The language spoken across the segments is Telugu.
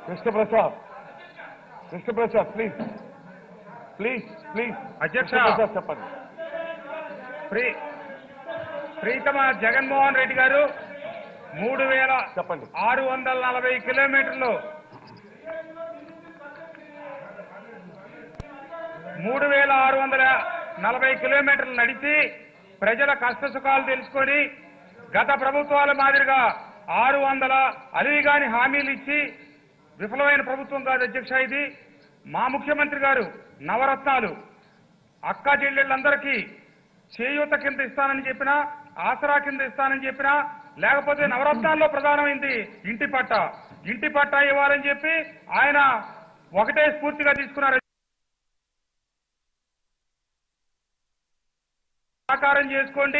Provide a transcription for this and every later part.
Krishnaprasad Krishnaprasad please please please అధ్యక్ష. కృష్ణప్రసాద్ చెప్పండి ప్రీ ప్రీతమ జగన్మోహన్ రెడ్డి గారు మూడు వేల చెప్పండి ఆరు వందల నలభై కిలోమీటర్లు మూడు వేల ఆరు వందల నలభై కిలోమీటర్లు నడిచి ప్రజల కష్ట సుఖాలు తెలుసుకొని గత ప్రభుత్వాల మాదిరిగా ఆరు వందల అలివిగాని హామీలు ఇచ్చి విఫలమైన ప్రభుత్వం కాదు అధ్యక్ష ఇది మా ముఖ్యమంత్రి గారు నవరత్నాలు అక్క చెల్లెళ్ళందరికీ చేయూత కింద ఇస్తానని చెప్పినా ఆసరా కింద ఇస్తానని చెప్పినా లేకపోతే నవరత్నాల్లో ప్రధానమైంది ఇంటి పట్ట ఇంటి పట్ట ఇవ్వాలని చెప్పి ఆయన ఒకటే స్ఫూర్తిగా తీసుకున్నారు సాకారం చేసుకోండి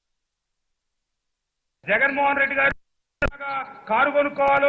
జగన్మోహన్ రెడ్డి గారు కారు కొనుక్కోవాలి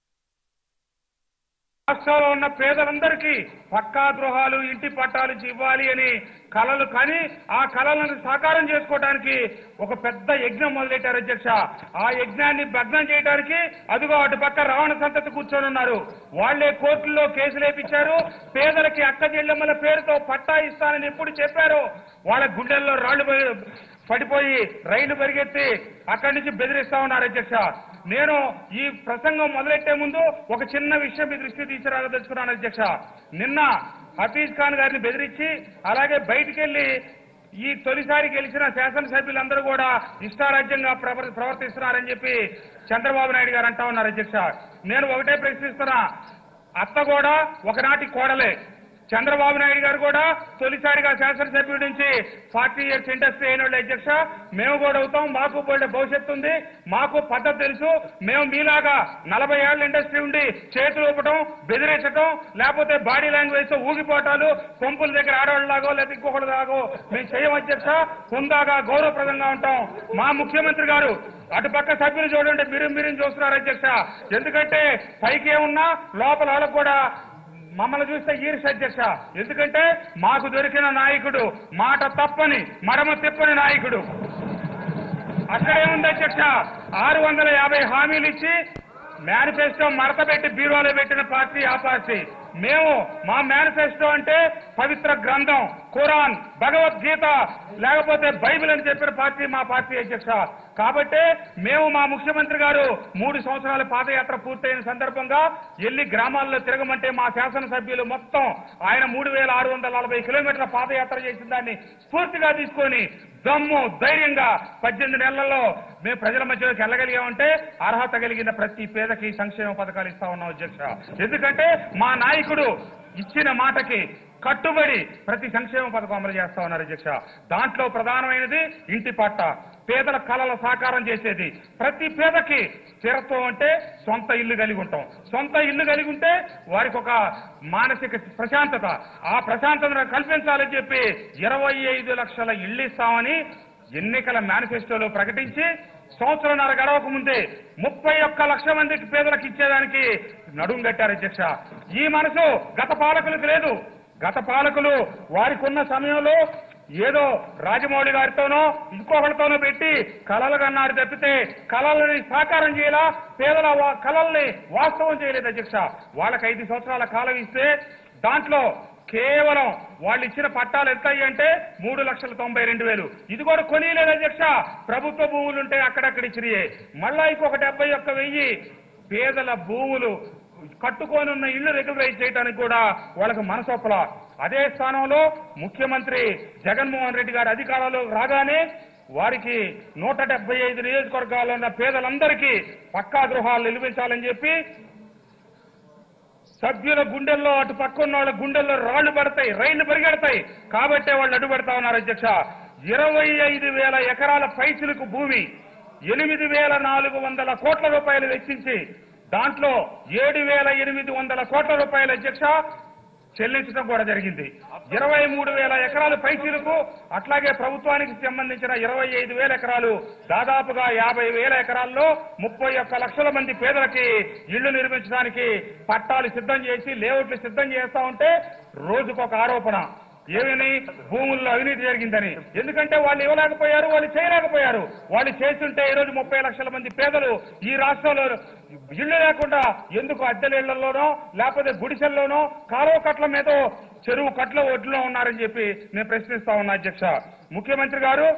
రాష్ట్రంలో ఉన్న పేదలందరికీ పక్కా గృహాలు ఇంటి పట్టాలు ఇవ్వాలి అని కలలు కానీ ఆ కళలను సాకారం చేసుకోవడానికి ఒక పెద్ద యజ్ఞం మొదలెట్టారు అధ్యక్ష ఆ యజ్ఞాన్ని భగ్నం చేయడానికి అదిగో అటు పక్క రావణ సంతతి కూర్చొని ఉన్నారు వాళ్లే కోర్టుల్లో కేసులు వేపించారు పేదలకి అక్క చెల్లెమ్మల పేరుతో పట్టా ఇస్తానని ఎప్పుడు చెప్పారో వాళ్ళ గుండెల్లో రాళ్లు పడి- పడిపోయి రైలు పరిగెత్తి అక్కడి నుంచి బెదిరిస్తా ఉన్నారు అధ్యక్ష నేను ఈ ప్రసంగం మొదలెట్టే ముందు ఒక చిన్న విషయం మీ దృష్టి తీసుకురాగదలుచుకున్నాను అధ్యక్ష నిన్న హఫీజ్ ఖాన్ గారిని బెదిరించి అలాగే బయటికి వెళ్లి ఈ తొలిసారి గెలిచిన శాసనసభ్యులందరూ కూడా ఇష్టారాజ్యంగా ప్రవ- ప్రవర్తిస్తున్నారని చెప్పి చంద్రబాబు నాయుడు గారు అంటా ఉన్నారు అధ్యక్ష నేను ఒకటే ప్రశ్నిస్తున్నా అత్త కూడా ఒకనాటి కోడలే చంద్రబాబు నాయుడు గారు కూడా తొలిసారిగా శాసనసభ్యుడి నుంచి ఫార్టీ ఇయర్స్ ఇండస్ట్రీ అయిన వాళ్ళు అధ్యక్ష మేము కూడా అవుతాం మాకు బోల్డ్ భవిష్యత్తు ఉంది మాకు పద్ధతి తెలుసు మేము మీలాగా నలభై ఏళ్ల ఇండస్ట్రీ ఉండి చేతులు ఊపటం బెదిరించటం లేకపోతే బాడీ లాంగ్వేజ్ తో ఊగిపోవటాలు పంపుల దగ్గర ఆడవాళ్ళలాగో లేదా ఇంకొకటి లాగో మేము చేయం అధ్యక్ష హుందాగా గౌరవప్రదంగా ఉంటాం మా ముఖ్యమంత్రి గారు అటు పక్క సభ్యులు చూడండి మీరు మీరు చూస్తున్నారు అధ్యక్ష ఎందుకంటే పైకి ఏమున్నా లోపల వాళ్ళకు కూడా మమ్మల్ని చూస్తే ఈర్ష అధ్యక్ష ఎందుకంటే మాకు దొరికిన నాయకుడు మాట తప్పని మడమ తిప్పని నాయకుడు అక్కడే ఉంది అధ్యక్ష ఆరు వందల యాభై హామీలు ఇచ్చి మేనిఫెస్టో మడత పెట్టి బీరోలో పెట్టిన పార్టీ ఆ పార్టీ మేము మా మేనిఫెస్టో అంటే పవిత్ర గ్రంథం ఖురాన్ భగవద్గీత లేకపోతే బైబిల్ అని చెప్పిన పార్టీ మా పార్టీ అధ్యక్ష కాబట్టి మేము మా ముఖ్యమంత్రి గారు మూడు సంవత్సరాల పాదయాత్ర పూర్తయిన సందర్భంగా ఎల్లి గ్రామాల్లో తిరగమంటే మా శాసనసభ్యులు మొత్తం ఆయన మూడు వేల ఆరు వందల నలభై కిలోమీటర్ల పాదయాత్ర చేసిన దాన్ని స్ఫూర్తిగా తీసుకొని దమ్ము ధైర్యంగా పద్దెనిమిది నెలల్లో మేము ప్రజల మధ్యలోకి వెళ్ళగలిగామంటే అర్హత కలిగిన ప్రతి పేదకి సంక్షేమ పథకాలు ఇస్తా ఉన్నాం అధ్యక్ష ఎందుకంటే మా నాయకుడు ఇచ్చిన మాటకి కట్టుబడి ప్రతి సంక్షేమ పథకం అమలు చేస్తా ఉన్నారు అధ్యక్ష దాంట్లో ప్రధానమైనది ఇంటి పట్ట పేదల కళల సాకారం చేసేది ప్రతి పేదకి స్థిరత్వం అంటే సొంత ఇల్లు కలిగి ఉంటాం సొంత ఇల్లు కలిగి ఉంటే వారికి ఒక మానసిక ప్రశాంతత ఆ ప్రశాంతతను కల్పించాలని చెప్పి ఇరవై ఐదు లక్షల ఇళ్లు ఇస్తామని ఎన్నికల మేనిఫెస్టోలో ప్రకటించి సంవత్సరంన్నర గడవక ముందే ముప్పై ఒక్క లక్ష మందికి పేదలకు ఇచ్చేదానికి నడుం కట్టారు అధ్యక్ష ఈ మనసు గత పాలకులకు లేదు గత పాలకులు వారికి ఉన్న సమయంలో ఏదో రాజమౌళి గారితోనో ఇంకొకరితోనో పెట్టి కలలు కన్నారు తప్పితే కళలని సాకారం చేయాలా పేదల వా- కళల్ని వాస్తవం చేయలేదు అధ్యక్ష వాళ్ళకి ఐదు సంవత్సరాల కాలం ఇస్తే దాంట్లో కేవలం వాళ్ళు ఇచ్చిన పట్టాలు ఎంత అయ్యి అంటే మూడు లక్షల తొంభై రెండు వేలు ఇది కూడా కొనియలేదు అధ్యక్ష ప్రభుత్వ భూములు ఉంటే అక్కడక్కడ ఇచ్చినాయే మళ్ళా ఇంకొక డెబ్బై ఒక్క వెయ్యి పేదల భూములు కట్టుకొని ఉన్న ఇళ్లు రెగ్యులరైజ్ చేయడానికి కూడా వాళ్ళకి మనసొప్పల అదే స్థానంలో ముఖ్యమంత్రి జగన్మోహన్ రెడ్డి గారి అధికారంలో రాగానే వారికి నూట డెబ్బై ఐదు నియోజకవర్గాల్లో ఉన్న పేదలందరికీ పక్కా గృహాలు నిర్మించాలని చెప్పి సభ్యుల గుండెల్లో అటు పక్కన్న వాళ్ళ గుండెల్లో రాళ్లు పడతాయి రైళ్లు పరిగెడతాయి కాబట్టే వాళ్ళు అడ్డుపడతా ఉన్నారు అధ్యక్ష ఇరవై ఐదు వేల ఎకరాల పైచులకు భూమి ఎనిమిది వేల నాలుగు వందల కోట్ల రూపాయలు వెచ్చించి దాంట్లో ఏడు వేల ఎనిమిది వందల కోట్ల రూపాయల అధ్యక్ష చెల్లించడం కూడా జరిగింది ఇరవై మూడు వేల ఎకరాలు పైచీలకు అట్లాగే ప్రభుత్వానికి సంబంధించిన ఇరవై ఐదు వేల ఎకరాలు దాదాపుగా యాభై వేల ఎకరాల్లో ముప్పై ఒక్క లక్షల మంది పేదలకి ఇళ్లు నిర్మించడానికి పట్టాలు సిద్ధం చేసి లేఅవుట్లు సిద్ధం చేస్తా ఉంటే రోజుకొక ఆరోపణ ఏమని భూముల్లో అవినీతి జరిగిందని ఎందుకంటే వాళ్ళు ఇవ్వలేకపోయారు వాళ్ళు చేయలేకపోయారు వాళ్ళు చేస్తుంటే ఈ రోజు ముప్పై లక్షల మంది పేదలు ఈ రాష్ట్రంలో ఇళ్లు లేకుండా ఎందుకు అద్దెలిళ్లలోనో లేకపోతే గుడిసెల్లోనో కాలువ కట్ల మీద చెరువు కట్ల ఒడ్లో ఉన్నారని చెప్పి నేను ప్రశ్నిస్తా ఉన్నా అధ్యక్ష ముఖ్యమంత్రి గారు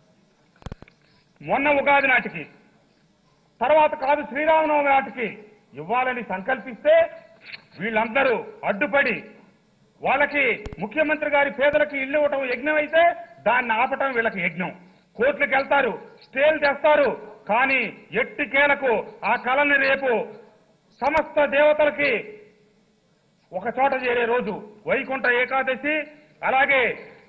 మొన్న ఉగాది నాటికి తర్వాత కాదు శ్రీరామనవమి నాటికి ఇవ్వాలని సంకల్పిస్తే వీళ్ళందరూ అడ్డుపడి వాళ్ళకి ముఖ్యమంత్రి గారి పేదలకు ఇల్లు ఇవ్వటం యజ్ఞం అయితే దాన్ని ఆపటం వీళ్ళకి యజ్ఞం కోర్టులకు వెళ్తారు స్టేలు తెస్తారు కానీ ఎట్టికేలకు ఆ కళని రేపు సమస్త దేవతలకి ఒక చోట చేరే రోజు వైకుంఠ ఏకాదశి అలాగే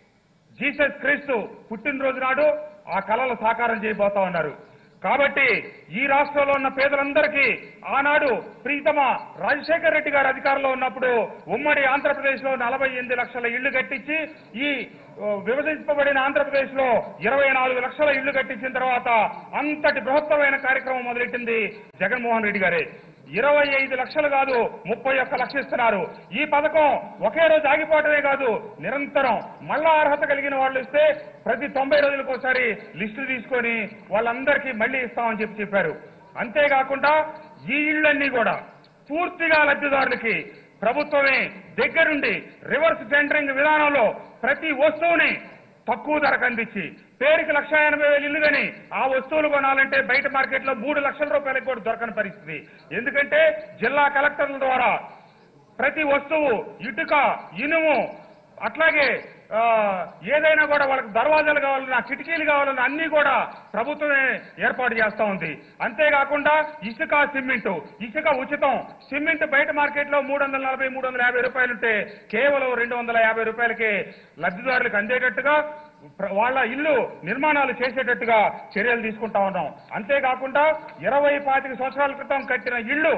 జీసస్ క్రీస్తు పుట్టినరోజు నాడు ఆ కళలు సాకారం చేయబోతా ఉన్నారు కాబట్టి ఈ రాష్ట్రంలో ఉన్న పేదలందరికీ ఆనాడు ప్రీతమ రాజశేఖర్ రెడ్డి గారు అధికారంలో ఉన్నప్పుడు ఉమ్మడి ఆంధ్రప్రదేశ్ లో నలభై ఎనిమిది లక్షల ఇళ్లు కట్టించి ఈ ఓ, విభజింపబడిన ఆంధ్రప్రదేశ్ లో ఇరవై నాలుగు లక్షల ఇళ్లు కట్టించిన తర్వాత అంతటి బృహత్తమైన కార్యక్రమం మొదలెట్టింది జగన్మోహన్ రెడ్డి గారే ఇరవై ఐదు లక్షలు కాదు ముప్పై ఒక్క లక్ష ఇస్తున్నారు ఈ పథకం ఒకే రోజు ఆగిపోవటమే కాదు నిరంతరం మళ్ళా అర్హత కలిగిన వాళ్ళు ఇస్తే ప్రతి తొంభై రోజులకు ఒకసారి లిస్టు తీసుకొని వాళ్ళందరికీ మళ్ళీ ఇస్తామని చెప్పి చెప్పారు అంతేకాకుండా ఈ ఇళ్లన్నీ కూడా పూర్తిగా లబ్ధిదారులకి ప్రభుత్వమే దగ్గరుండి రివర్స్ టెండరింగ్ విధానంలో ప్రతి వస్తువుని తక్కువ ధరకు అందించి పేరుకి లక్ష ఎనభై వేలు ఇల్లు కానీ ఆ వస్తువులు కొనాలంటే బయట మార్కెట్లో మూడు లక్షల రూపాయలకు కూడా దొరకని పరిస్థితి ఎందుకంటే జిల్లా కలెక్టర్ల ద్వారా ప్రతి వస్తువు ఇటుక ఇనుము అట్లాగే ఆ, ఏదైనా కూడా వాళ్ళకి దర్వాజాలు కావాలన్నా కిటికీలు కావాలన్నా అన్ని కూడా ప్రభుత్వమే ఏర్పాటు చేస్తా ఉంది అంతేకాకుండా ఇసుక సిమెంట్ ఇసుక ఉచితం సిమెంట్ బయట మార్కెట్ లో మూడు వందల నలభై మూడు వందల యాభై రూపాయలుంటే కేవలం రెండు వందల యాభై రూపాయలకే లబ్ధిదారులకు అందేటట్టుగా ప్ర- వాళ్ళ ఇల్లు నిర్మాణాలు చేసేటట్టుగా చర్యలు తీసుకుంటా ఉన్నాం అంతేకాకుండా ఇరవై పాతిక సంవత్సరాల క్రితం కట్టిన ఇళ్లు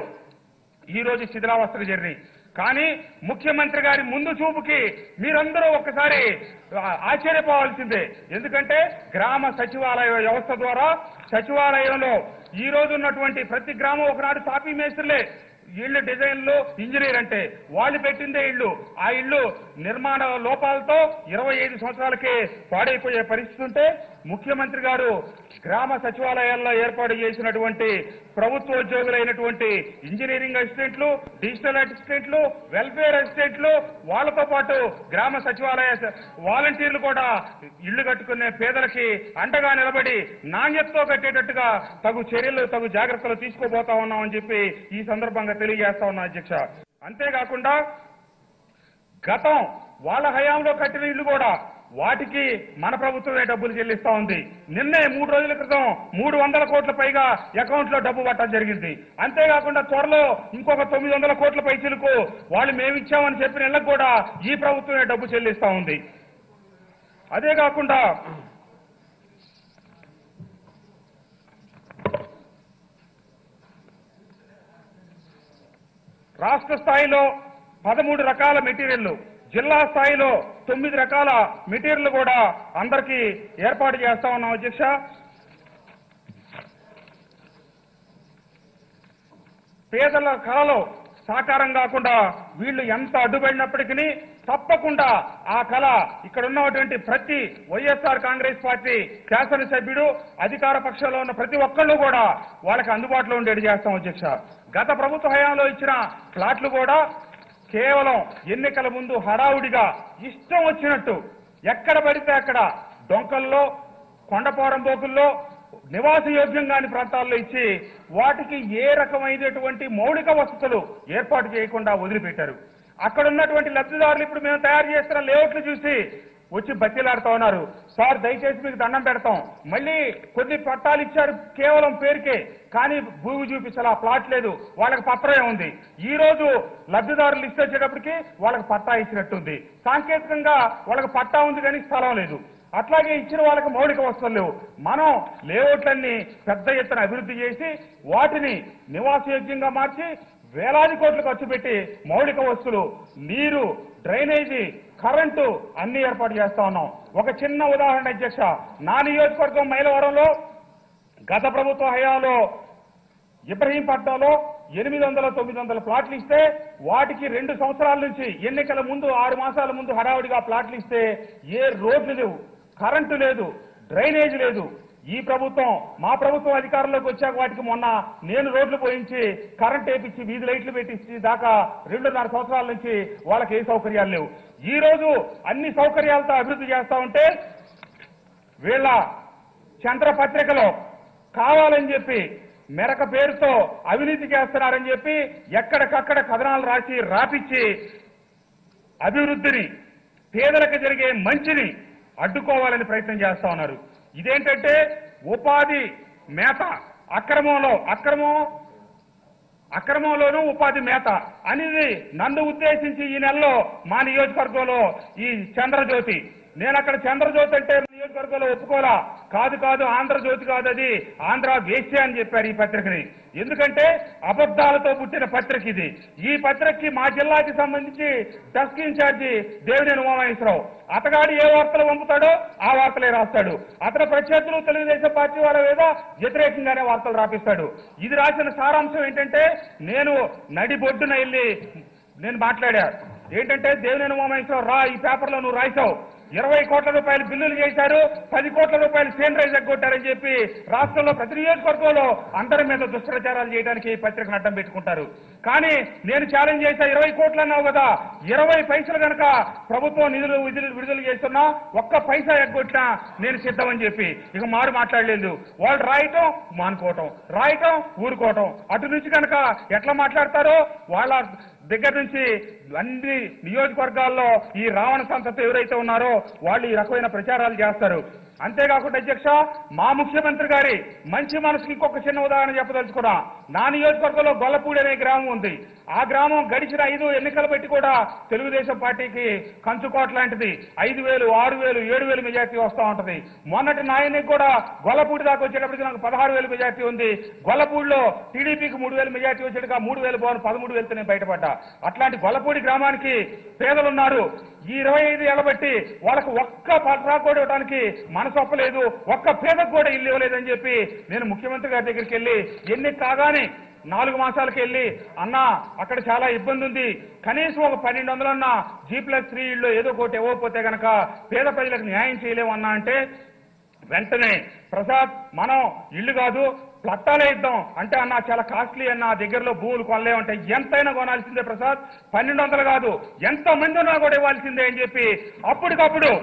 ఈ రోజు శిథిలావస్థకు జరిగినాయి కానీ ముఖ్యమంత్రి గారి ముందు చూపుకి మీరందరూ ఒక్కసారి ఆ, ఆశ్చర్యపోవాల్సిందే ఎందుకంటే గ్రామ సచివాలయ వ్యవస్థ ద్వారా సచివాలయంలో ఈ రోజు ఉన్నటువంటి ప్రతి గ్రామం ఒకనాడు తాపీ మేస్త్రులే ఇళ్ళు డిజైన్లు ఇంజనీర్ అంటే వాళ్ళు పెట్టిందే ఇల్లు ఆ ఇల్లు నిర్మాణ లోపాలతో ఇరవై ఐదు సంవత్సరాలకే పాడైపోయే పరిస్థితి ఉంటే ముఖ్యమంత్రి గారు గ్రామ సచివాలయాల్లో ఏర్పాటు చేసినటువంటి ప్రభుత్వ ఉద్యోగులైనటువంటి ఇంజనీరింగ్ అసిస్టెంట్లు డిజిటల్ అసిస్టెంట్లు వెల్ఫేర్ అసిస్టెంట్లు వాళ్ళతో పాటు గ్రామ సచివాలయ స- వాలంటీర్లు కూడా ఇళ్లు కట్టుకునే పేదలకి అండగా నిలబడి నాణ్యతతో కట్టేటట్టుగా తగు చర్యలు తగు జాగ్రత్తలు తీసుకోబోతా ఉన్నామని చెప్పి ఈ సందర్భంగా తెలియజేస్తా ఉన్నా అధ్యక్ష అంతేకాకుండా గతం వాళ్ళ హయాంలో కట్టిన ఇల్లు కూడా వాటికి మన ప్రభుత్వమే డబ్బులు చెల్లిస్తా ఉంది నిన్నే మూడు రోజుల క్రితం మూడు వందల కోట్ల పైగా అకౌంట్ లో డబ్బు పట్టడం జరిగింది అంతేకాకుండా త్వరలో ఇంకొక తొమ్మిది వందల కోట్ల పైసలకు వాళ్ళు మేమిచ్చామని చెప్పిన ఇళ్లకు కూడా ఈ ప్రభుత్వమే డబ్బు చెల్లిస్తా ఉంది అదే కాకుండా రాష్ట్ర స్థాయిలో పదమూడు రకాల మెటీరియల్ జిల్లా స్థాయిలో తొమ్మిది రకాల మెటీరియల్ కూడా అందరికీ ఏర్పాటు చేస్తా ఉన్నాం అధ్యక్ష పేదల కళలో సాకారం కాకుండా వీళ్ళు ఎంత అడ్డుపడినప్పటికీ తప్పకుండా ఆ కళ ఇక్కడ ఉన్నటువంటి ప్రతి వైఎస్ఆర్ కాంగ్రెస్ పార్టీ శాసనసభ్యుడు అధికార పక్షంలో ఉన్న ప్రతి ఒక్కళ్ళు కూడా వాళ్ళకి అందుబాటులో ఉండేది చేస్తాం అధ్యక్ష గత ప్రభుత్వ హయాంలో ఇచ్చిన ప్లాట్లు కూడా కేవలం ఎన్నికల ముందు హడావుడిగా ఇష్టం వచ్చినట్టు ఎక్కడ పడితే అక్కడ డొంకల్లో కొండపోరం బోకుల్లో నివాస యోగ్యం కాని ప్రాంతాల్లో ఇచ్చి వాటికి ఏ రకమైనటువంటి మౌలిక వసతులు ఏర్పాటు చేయకుండా వదిలిపెట్టారు అక్కడ ఉన్నటువంటి లబ్ధిదారులు ఇప్పుడు మేము తయారు చేస్తున్న లేఅవుట్లు చూసి వచ్చి బతిలాడుతా ఉన్నారు సార్ దయచేసి మీకు దండం పెడతాం మళ్ళీ కొన్ని పట్టాలు ఇచ్చారు కేవలం పేరుకే కానీ భూమి చూపించాలి ఆ ప్లాట్ లేదు వాళ్ళకి పత్రమే ఉంది ఈ రోజు లబ్ధిదారులు లిస్ట్ వచ్చేటప్పటికి వాళ్ళకి పట్టా ఇచ్చినట్టుంది సాంకేతికంగా వాళ్ళకి పట్టా ఉంది కానీ స్థలం లేదు అట్లాగే ఇచ్చిన వాళ్ళకి మౌలిక వసతులు లేవు మనం లేఅవుట్లన్నీ పెద్ద ఎత్తున అభివృద్ధి చేసి వాటిని నివాసయోగ్యంగా మార్చి వేలాది కోట్లు ఖర్చు పెట్టి మౌలిక వస్తువులు నీరు డ్రైనేజీ కరెంటు అన్ని ఏర్పాటు చేస్తా ఉన్నాం ఒక చిన్న ఉదాహరణ అధ్యక్ష నా నియోజకవర్గం మైలవరంలో గత ప్రభుత్వ హయాంలో ఇబ్రహీంపట్నంలో ఎనిమిది వందల తొమ్మిది వందల ప్లాట్లు ఇస్తే వాటికి రెండు సంవత్సరాల నుంచి ఎన్నికల ముందు ఆరు మాసాల ముందు హడావుడిగా ప్లాట్లు ఇస్తే ఏ రోడ్లు లేవు కరెంటు లేదు డ్రైనేజ్ లేదు ఈ ప్రభుత్వం మా ప్రభుత్వం అధికారంలోకి వచ్చాక వాటికి మొన్న నేను రోడ్లు పోయించి కరెంట్ వేపించి వీధి లైట్లు పెట్టించి దాకా రెండున్నర సంవత్సరాల నుంచి వాళ్ళకి ఏ సౌకర్యాలు లేవు ఈ రోజు అన్ని సౌకర్యాలతో అభివృద్ధి చేస్తా ఉంటే వీళ్ళ చంద్ర పత్రికలో కావాలని చెప్పి మెరక పేరుతో అవినీతి చేస్తున్నారని చెప్పి ఎక్కడికక్కడ కథనాలు రాసి రాపిచ్చి అభివృద్ధిని పేదలకు జరిగే మంచిని అడ్డుకోవాలని ప్రయత్నం చేస్తా ఉన్నారు ఇదేంటంటే ఉపాధి మేత అక్రమంలో అక్రమం అక్రమంలోనూ ఉపాధి మేత అనేది నన్ను ఉద్దేశించి ఈ నెలలో మా నియోజకవర్గంలో ఈ చంద్రజ్యోతి నేను అక్కడ చంద్రజ్యోతి అంటే నియోజకవర్గంలో ఒప్పుకోలా కాదు కాదు ఆంధ్రజ్యోతి కాదు అది ఆంధ్ర వేశ్య అని చెప్పారు ఈ పత్రికని ఎందుకంటే అబద్ధాలతో పుట్టిన పత్రిక ఇది ఈ పత్రికకి మా జిల్లాకి సంబంధించి డెస్క్ ఇన్ఛార్జి దేవినేని ఉమామహేశ్వరరావు అతగాడు ఏ వార్తలు పంపుతాడో ఆ వార్తలే రాస్తాడు అతని ప్రత్యర్థులు తెలుగుదేశం పార్టీ వాళ్ళ మీద వ్యతిరేకంగానే వార్తలు రాపిస్తాడు ఇది రాసిన సారాంశం ఏంటంటే నేను నడిబొడ్డున వెళ్ళి నేను మాట్లాడా ఏంటంటే దేవినేని ఉమామహేశ్వరరావు రా ఈ పేపర్లో నువ్వు రాశావు ఇరవై కోట్ల రూపాయలు బిల్లులు చేశారు పది కోట్ల రూపాయలు సేనరైజ్ ఎగ్గొట్టారని చెప్పి రాష్ట్రంలో ప్రతి నియోజకవర్గంలో అందరి మీద దుష్ప్రచారాలు చేయడానికి ఈ పత్రికను అడ్డం పెట్టుకుంటారు కానీ నేను ఛాలెంజ్ చేశా ఇరవై కోట్లు అన్నావు కదా ఇరవై పైసలు కనుక ప్రభుత్వం నిధులు విధులు విడుదల చేస్తున్నా ఒక్క పైసా ఎగ్గొట్టినా నేను సిద్ధమని చెప్పి ఇక మారు మాట్లాడలేదు వాళ్ళు రాయటం మానుకోవటం రాయటం ఊరుకోవటం అటు నుంచి కనుక ఎట్లా మాట్లాడతారో వాళ్ళ దగ్గర నుంచి అన్ని నియోజకవర్గాల్లో ఈ రావణ సంతతి ఎవరైతే ఉన్నారో వాళ్ళు ఈ రకమైన ప్రచారాలు చేస్తారు అంతేకాకుండా అధ్యక్ష మా ముఖ్యమంత్రి గారి మంచి మనసుకి ఇంకొక చిన్న ఉదాహరణ చెప్పదలుచుకున్నా నా నియోజకవర్గంలో గొల్లపూడి అనే గ్రామం ఉంది ఆ గ్రామం గడిచిన ఐదు ఎన్నికలు పెట్టి కూడా తెలుగుదేశం పార్టీకి కంచుకోట లాంటిది ఐదు వేలు ఆరు వేలు ఏడు వేలు మెజార్టీ వస్తూ ఉంటది మొన్నటి నాయనికి కూడా గొల్లపూడి దాకా వచ్చేటప్పటికి నాకు పదహారు వేలు మెజార్టీ ఉంది గొల్లపూడిలో టీడీపీకి మూడు వేలు మెజార్టీ వచ్చేట్టుగా మూడు వేలు పోను పదమూడు వేలతో నేను బయటపడ్డా అట్లాంటి గొల్లపూడి గ్రామానికి పేదలున్నారు ఈ ఇరవై ఐదు ఏళ్ళ బట్టి వాళ్ళకు ఒక్క పట్రా కూడా ఇవ్వడానికి మనసు ఒప్పలేదు ఒక్క పేదకు కూడా ఇల్లు ఇవ్వలేదని చెప్పి నేను ముఖ్యమంత్రి గారి దగ్గరికి వెళ్ళి ఎన్ని కాగానే నాలుగు మాసాలకు వెళ్ళి అన్న అక్కడ చాలా ఇబ్బంది ఉంది కనీసం ఒక పన్నెండు వందలన్నా జీ ప్లస్ త్రీ ఇళ్ళు ఏదో ఒకటి ఇవ్వకపోతే గనక పేద ప్రజలకు న్యాయం చేయలేము అన్నా అంటే వెంటనే ప్రసాద్ మనం ఇల్లు కాదు ప్లట్టాలే ఇద్దాం అంటే అన్న చాలా కాస్ట్లీ అన్న దగ్గరలో భూములు కొనలేమంటే ఎంతైనా కొనాల్సిందే ప్రసాద్ పన్నెండు వందలు కాదు ఎంత మంది ఉన్నా కూడా ఇవ్వాల్సిందే అని చెప్పి అప్పటికప్పుడు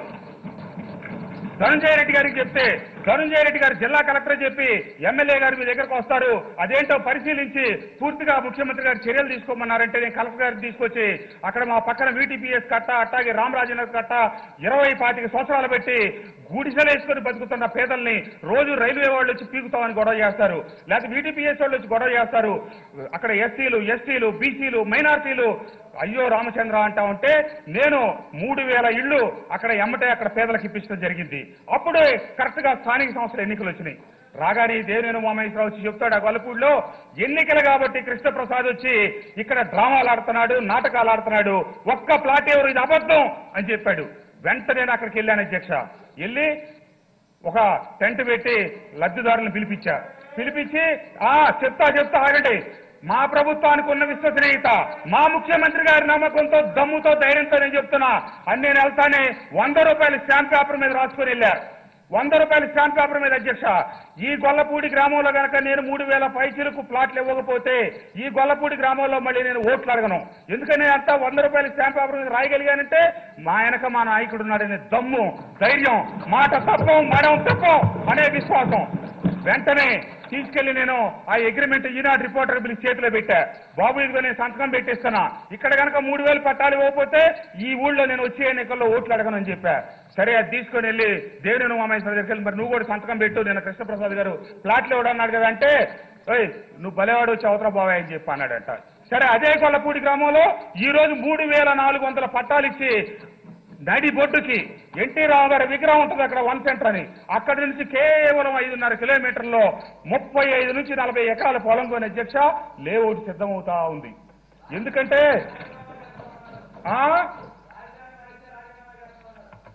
ధనంజయ రెడ్డి గారికి చెప్తే ధనంజయ రెడ్డి గారు జిల్లా కలెక్టర్ చెప్పి ఎమ్మెల్యే గారు మీ దగ్గరకు వస్తారు అదేంటో పరిశీలించి పూర్తిగా ముఖ్యమంత్రి గారు చర్యలు తీసుకోమన్నారంటే నేను కలెక్టర్ గారికి తీసుకొచ్చి అక్కడ మా పక్కన వీటీపీఎస్ కట్ట అట్టాగే రామరాజనగర్ కట్ట ఇరవై పాతిక సంవత్సరాలు పెట్టి గుడిసెలు వేసుకొని బతుకుతున్న పేదల్ని రోజు రైల్వే వాళ్ళు వచ్చి పీకుతామని గొడవ చేస్తారు లేకపోతే వీటీపీఎస్ వాళ్ళు వచ్చి గొడవ చేస్తారు అక్కడ ఎస్సీలు ఎస్టీలు బీసీలు మైనార్టీలు అయ్యో రామచంద్ర అంటా ఉంటే నేను మూడు వేల ఇళ్ళు అక్కడ ఎమ్మటే అక్కడ పేదలకు ఇప్పించడం జరిగింది అప్పుడే కరెక్ట్ గా స్థానిక సంస్థల ఎన్నికలు వచ్చినాయి రాగానే దేవినేని ఉమామహేశ్వరరావు వచ్చి చెప్తాడు ఆ గొల్లపూడిలో ఎన్నికలు కాబట్టి కృష్ణప్రసాద్ వచ్చి ఇక్కడ డ్రామాలు ఆడుతున్నాడు నాటకాలు ఆడుతున్నాడు ఒక్క ప్లాట్ ఎవరు ఇది అబద్ధం అని చెప్పాడు వెంటనే నేను అక్కడికి వెళ్ళాను అధ్యక్ష వెళ్ళి ఒక టెంట్ పెట్టి లబ్ధిదారులను పిలిపించా పిలిపించి ఆ చెప్తా చెప్తా ఆగండి మా ప్రభుత్వానికి ఉన్న విశ్వసనీయత మా ముఖ్యమంత్రి గారి నమ్మకంతో దమ్ముతో ధైర్యంతో నేను చెప్తున్నా అని నేను వెళ్తానే వంద రూపాయల స్టాంప్ పేపర్ మీద రాసుకొని వెళ్ళారు వంద రూపాయల స్టాంప్ పేపర్ మీద అధ్యక్ష ఈ గొల్లపూడి గ్రామంలో గనక నేను మూడు వేల పైచీలకు ప్లాట్లు ఇవ్వకపోతే ఈ గొల్లపూడి గ్రామంలో మళ్ళీ నేను ఓట్లు అడగను ఎందుకని నేను అంతా వంద రూపాయల స్టాంప్ పేపర్ మీద రాయగలిగానంటే మా వెనక మా నాయకుడు ఉన్నాడనే దమ్ము ధైర్యం మాట తప్పం మడం తప్పం అనే విశ్వాసం వెంటనే తీసుకెళ్లి నేను ఆ అగ్రిమెంట్ ఈనాడు రిపోర్టర్ బిల్ చేతిలో పెట్టా బాబు ఇదిగో నేను సంతకం పెట్టిస్తున్నా ఇక్కడ కనుక మూడు వేలు పట్టాలు ఇవ్వకపోతే ఈ ఊళ్ళో నేను వచ్చే ఎన్నికల్లో ఓట్లు అడగనని చెప్పా సరే అది తీసుకొని వెళ్ళి దేవినేని ఉమామేశ్వర దగ్గరికి వెళ్ళి మరి నువ్వు కూడా సంతకం పెట్టు నేను కృష్ణప్రసాద్ గారు ప్లాట్లు ఇవ్వడన్నాడు కదా అంటే "ఏయ్, నువ్వు బలేవాడు వచ్చి అవతల బాబాయ్ అని చెప్పి అన్నాడంట సరే అదే కొల్లపూడి గ్రామంలో ఈ రోజు మూడు వేల నాలుగు వందల పట్టాలు ఇచ్చి నడి బొడ్డుకి ఎన్టీ రావు గారి విగ్రహం ఉంటుంది అక్కడ వన్ సెంటర్ అని అక్కడి నుంచి కేవలం ఐదున్నర కిలోమీటర్లో ముప్పై ఐదు నుంచి నలభై ఎకరాల పొలం కొని అధ్యక్ష లేఅవుట్ సిద్ధమవుతా ఉంది ఎందుకంటే ఆ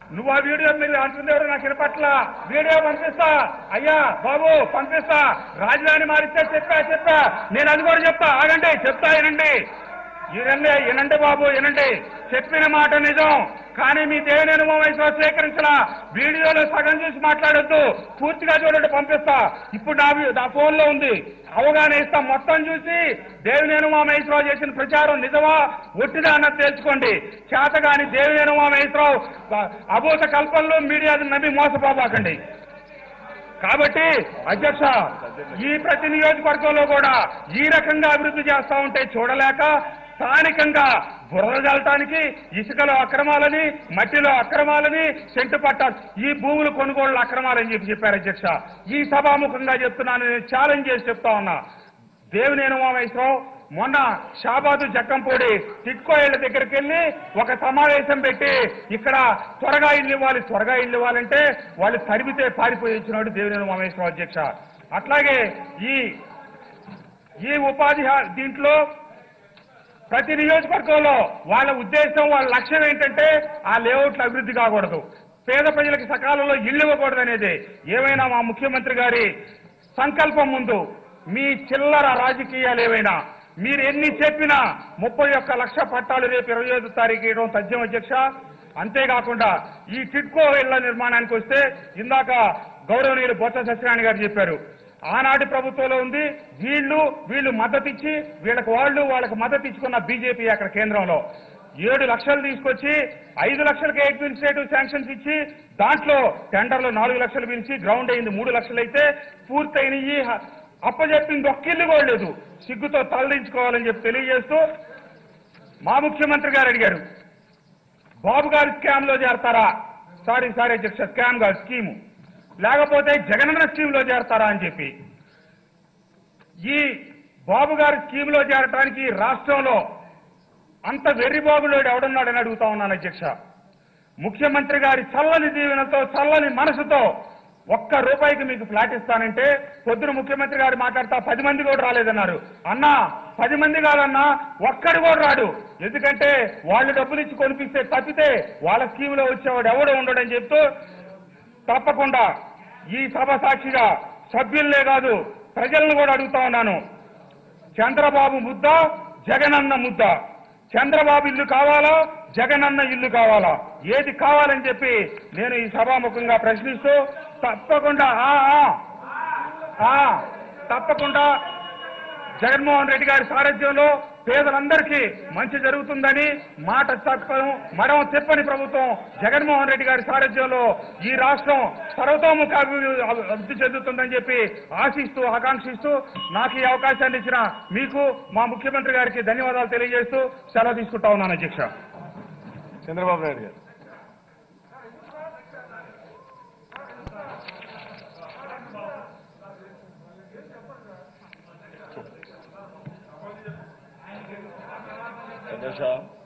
నువ్వు ఆ వీడియో మీరు అంటుంది ఎవరు నాకు వినపట్ల వీడియో పంపిస్తా అయ్యా బాబు పంపిస్తా రాజధాని మారిస్తే చెప్పా చెప్పా నేను అది కూడా చెప్తా ఆగండి చెప్తా వినండి వినండి వినండి బాబు వినండి చెప్పిన మాట నిజం కానీ మీ దేవుని అనుభవం స్వీకరించిన వీడియోలో సగం చూసి మాట్లాడొద్దు పూర్తిగా చూడండి పంపిస్తా ఇప్పుడు నా వి- నా ఫోన్ లో ఉంది అవగాహన ఇస్తా మొత్తం చూసి దేవుని అనుమామేశ్వరరావు చేసిన ప్రచారం నిజమా ఒట్టిదా అన్నది తెలుసుకోండి చేతగాని దేవుని అనుమామేశ్వరరావు అభూత కల్పనలో మీడియా నమ్మి మోసపోబాకండి కాబట్టి అధ్యక్ష ఈ ప్రతి నియోజకవర్గంలో కూడా ఈ రకంగా అభివృద్ధి చేస్తా ఉంటే చూడలేక స్థానికంగా బురద జల్లటానికి ఇసుకలో అక్రమాలని మట్టిలో అక్రమాలని సెంటు పట్టాలు ఈ భూములు కొనుగోళ్ల అక్రమాలని చెప్పి చెప్పారు అధ్యక్ష ఈ సభాముఖంగా చెప్తున్నాను నేను ఛాలెంజ్ చేసి చెప్తా ఉన్నా దేవినేని ఉమామేశ్వరరావు మొన్న షాబాదు జక్కంపూడి టిట్కో ఇళ్ల దగ్గరికి వెళ్ళి ఒక సమావేశం పెట్టి ఇక్కడ త్వరగా ఇల్లు ఇవ్వాలి త్వరగా ఇల్లు ఇవ్వాలంటే వాళ్ళు తరిమితే పారిపోయి ఇచ్చినాడు దేవినేని ఉమామేశ్వరరావు అధ్యక్ష అట్లాగే ఈ ఈ ఉపాధి హా- దీంట్లో ప్రతి నియోజకవర్గంలో వాళ్ళ ఉద్దేశం వాళ్ళ లక్ష్యం ఏంటంటే ఆ లేఅవుట్లు అభివృద్ధి కాకూడదు పేద ప్రజలకు సకాలంలో ఇళ్లు ఇవ్వకూడదు అనేది ఏమైనా మా ముఖ్యమంత్రి గారి సంకల్పం ముందు మీ చిల్లర రాజకీయాలు ఏవైనా మీరు ఎన్ని చెప్పినా ముప్పై ఒక్క లక్ష పట్టాలు రేపు ఇరవై ఐదు తారీఖు ఇవ్వడం తథ్యం అధ్యక్ష అంతేకాకుండా ఈ టిట్కో ఇళ్ల నిర్మాణానికి వస్తే ఇందాక గౌరవనీయులు బొత్స సత్యనారాయణ గారు చెప్పారు ఆనాటి ప్రభుత్వంలో ఉంది వీళ్ళు వీళ్ళు మద్దతు ఇచ్చి వీళ్ళకి వాళ్ళు వాళ్ళకి మద్దతు ఇచ్చుకున్న బీజేపీ అక్కడ కేంద్రంలో ఏడు లక్షలు తీసుకొచ్చి ఐదు లక్షలకి అడ్మినిస్ట్రేటివ్ శాంక్షన్స్ ఇచ్చి దాంట్లో టెండర్లు నాలుగు లక్షలు పిలిచి గ్రౌండ్ అయింది మూడు లక్షలు అయితే పూర్తయినవి అప్పచెప్పింది ఒక్కిల్లు కూడా లేదు సిగ్గుతో తలదించుకోవాలని చెప్పి తెలియజేస్తూ మా ముఖ్యమంత్రి గారు అడిగారు బాబు గారు స్కామ్ లో చేరతారా సారీ సారీ అధ్యక్ష స్కామ్ కాదు స్కీము లేకపోతే జగనన్న స్కీమ్ లో చేరతారా అని చెప్పి ఈ బాబు గారి స్కీమ్ లో చేరటానికి ఈ రాష్ట్రంలో అంత వెర్రి బాబులోడు ఎవడున్నాడని అడుగుతా ఉన్నాను అధ్యక్ష ముఖ్యమంత్రి గారి చల్లని దీవెనతో చల్లని మనసుతో ఒక్క రూపాయికి మీకు ఫ్లాట్ ఇస్తానంటే పొద్దున ముఖ్యమంత్రి గారు మాట్లాడతా పది మంది కూడా రాలేదన్నారు అన్నా పది మంది కాదన్నా ఒక్కడు కూడా రాడు ఎందుకంటే వాళ్ళు డబ్బులు ఇచ్చి కొనిపిస్తే తప్పితే వాళ్ళ స్కీమ్ లో వచ్చేవాడు ఎవడు ఉండడని చెప్తూ తప్పకుండా ఈ సభ సాక్షిగా సభ్యులనే కాదు ప్రజలను కూడా అడుగుతా ఉన్నాను చంద్రబాబు ముద్ద జగనన్న ముద్ద చంద్రబాబు ఇల్లు కావాలా జగనన్న ఇల్లు కావాలా ఏది కావాలని చెప్పి నేను ఈ సభాముఖంగా ప్రశ్నిస్తూ తప్పకుండా ఆ, ఆ, ఆ, తప్పకుండా జగన్మోహన్ రెడ్డి గారి సారథ్యంలో పేదలందరికీ మంచి జరుగుతుందని మాట తప్పను మడం చెప్పని ప్రభుత్వం జగన్మోహన్ రెడ్డి గారి సారథ్యంలో ఈ రాష్ట్రం సర్వతోముఖ అభివృద్ధి అభివృద్ధి చెందుతుందని చెప్పి ఆశిస్తూ ఆకాంక్షిస్తూ నాకు ఈ అవకాశాన్ని ఇచ్చిన మీకు మా ముఖ్యమంత్రి గారికి ధన్యవాదాలు తెలియజేస్తూ సెలవు తీసుకుంటా ఉన్నాను అధ్యక్ష చంద్రబాబు నాయుడు గారు అధ్యక్ష